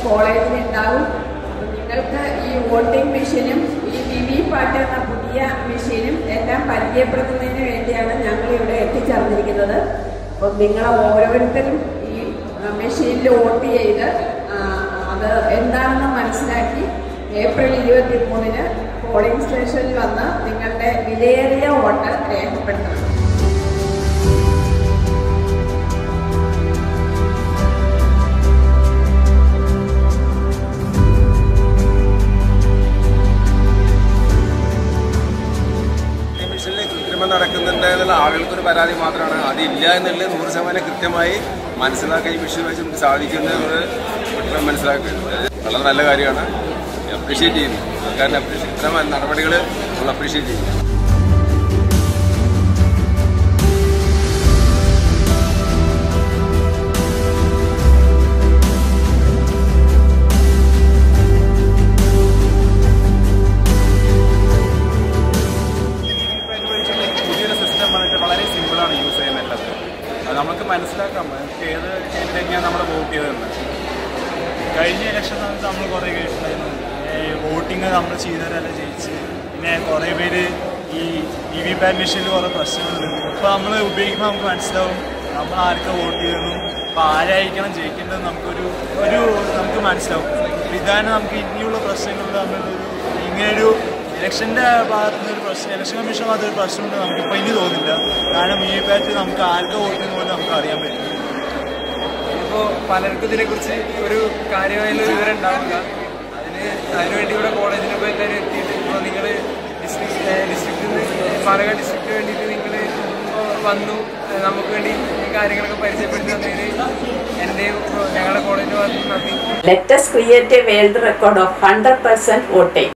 കോളേജിൽ ഉണ്ടാകും അപ്പോൾ നിങ്ങൾക്ക് ഈ വോട്ടിംഗ് മെഷീനും ഈ വി വി പാട്ട് എന്ന പുതിയ മെഷീനും എല്ലാം പരിചയപ്പെടുത്തുന്നതിന് വേണ്ടിയാണ് ഞങ്ങൾ ഇവിടെ എത്തിച്ചേർന്നിരിക്കുന്നത് അപ്പം നിങ്ങൾ ഓരോരുത്തരും ഈ മെഷീനിൽ വോട്ട് ചെയ്ത് ആ, അത് എന്താണെന്ന് മനസ്സിലാക്കി ഏപ്രിൽ ഇരുപത്തി മൂന്നിന് പോളിംഗ് സ്റ്റേഷനിൽ വന്ന് നിങ്ങളുടെ വിലയേറിയ വോട്ട് രേഖപ്പെടുത്തണം മിഷനിൽ കൃത്രിമം നടക്കുന്നുണ്ട് എന്നുള്ള ആളുകൾക്കൊരു പരാതി മാത്രമാണ് അതില്ല എന്നുള്ളത് നൂറ് ശതമാനം കൃത്യമായി മനസ്സിലാക്കാൻ ഈ മിഷൻ വെച്ച് നമുക്ക് സാധിക്കുന്നത് കുട്ടികൾ മനസ്സിലാക്കുന്നത് വളരെ നല്ല കാര്യമാണ് അപ്രീഷിയേറ്റ് ചെയ്യുന്നു സർക്കാരിനെ അപ്രീഷിയേറ്റ് ഇത്തരം നടപടികൾ നമ്മൾ അപ്രീഷിയേറ്റ് ചെയ്യുന്നു പുതിയൊരു സിസ്റ്റം വന്നിട്ട് വളരെ സിമ്പിളാണ് യൂസ് ചെയ്യാൻ നല്ലത് അത് നമുക്ക് മനസ്സിലാക്കാം നമുക്ക് ഏത് കേന്ദ്രത്തിലാണ് നമ്മൾ വോട്ട് ചെയ്തതെന്ന് കഴിഞ്ഞ ഇലക്ഷൻ സമയത്ത് നമ്മൾ കുറേ കേട്ടിട്ടുണ്ടായിരുന്നു വോട്ടിങ് നമ്മൾ ചെയ്തവരല്ല ജയിച്ച് പിന്നെ കുറേ പേര് ഈ ഇ വി പാറ്റ് മെഷീനിൽ കുറേ പ്രശ്നങ്ങളുണ്ട് ഇപ്പോൾ നമ്മൾ ഉപയോഗിക്കുമ്പോൾ നമുക്ക് മനസ്സിലാവും നമ്മൾ ആർക്കാണ് വോട്ട് ചെയ്തെന്നും അപ്പോൾ ആരായിരിക്കണം ജയിക്കേണ്ടത് നമുക്കൊരു ഒരു നമുക്ക് മനസ്സിലാവും അപ്പോൾ ഇതാണ് നമുക്ക് ഇനിയുള്ള പ്രശ്നങ്ങളിൽ നമ്മളൊരു ഇങ്ങനൊരു ഇലക്ഷൻ്റെ ഭാഗത്തു നിന്ന് ഒരു പ്രശ്നം ഇലക്ഷൻ കമ്മീഷൻ ഭാഗത്ത് ഒരു പ്രശ്നമുണ്ട് നമുക്കിപ്പോൾ ഇനി തോന്നില്ല കാരണം ഈ പാറ്റ് നമുക്ക് ആർക്ക് വോട്ട് ചെയ്യുന്ന പോലും നമുക്ക് അറിയാൻ പറ്റും ഇപ്പോൾ പലർക്കും ഇതിനെക്കുറിച്ച് ഒരു കാര്യമായുള്ള വിവരം ഉണ്ടാവില്ല അതിന് അതിനുവേണ്ടി ഇവിടെ കോളേജിൽ ഇപ്പോൾ എല്ലാവരും എത്തിയിട്ട് ഇപ്പോൾ നിങ്ങൾ ഡിസ്ട്രിക്ട് ഡിസ്ട്രിക്റ്റിൽ നിന്ന് പാലക്കാട് ഡിസ്ട്രിക്റ്റിന് വേണ്ടിയിട്ട് നിങ്ങൾ വന്നു ഏഹ് നമുക്ക് വേണ്ടി ഈ കാര്യങ്ങളൊക്കെ പരിചയപ്പെടുത്തി തന്നതിന് എൻ്റെയും ഞങ്ങളുടെ കോളേജിൻ്റെ ഭാഗത്ത് നിന്ന് നന്ദി Let us create a world record of 100% voting.